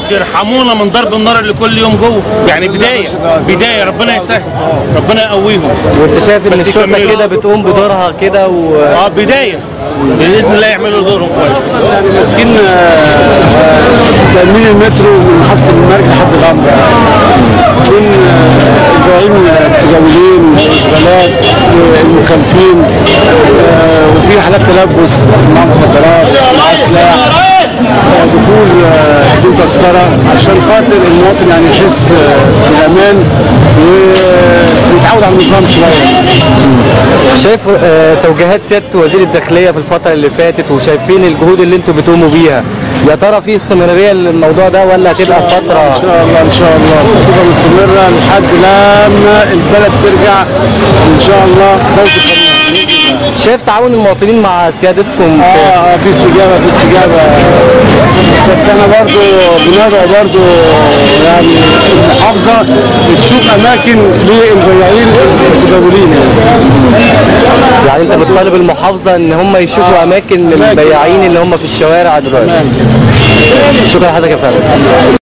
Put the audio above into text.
يرحمونا من ضرب النار اللي كل يوم جوه يعني بدايه بدايه ربنا يسهل ربنا يقويهم وانت شايف ان بس الشرطه يكملوا. كده بتقوم بدورها كده و اه بدايه باذن الله يعملوا دورهم كويس يعني ماسكين تأمين المترو من محطة المرج لحد غمرة من الزعيم المتجولين والإشغالات والمخالفين آه، وفي حالات تلبس مع مخدرات مع سلاح آه، دخول آه، بدون تذكرة عشان خاطر المواطن يعني يحس آه، بالأمان ويتعود على النظام شوية شايف آه، توجيهات سياده وزير الداخليه في الفتره اللي فاتت وشايفين الجهود اللي انتوا بتقوموا بيها يا ترى في استمراريه للموضوع ده ولا هتبقى ان فتره شاء الله ان شاء الله تبقى مستمره لحد لما البلد ترجع ان شاء الله دوله القانون شايف تعاون المواطنين مع سيادتكم اه في آه، في استجابه في استجابه بس انا برضو بندعو برضو يعني المحافظه تشوف اماكن للبياعين المتداولين يعني يعني انت بتطالب المحافظه ان هم يشوفوا اماكن للبياعين اللي هم في الشوارع دلوقتي شكرا لحضرتك يا فندم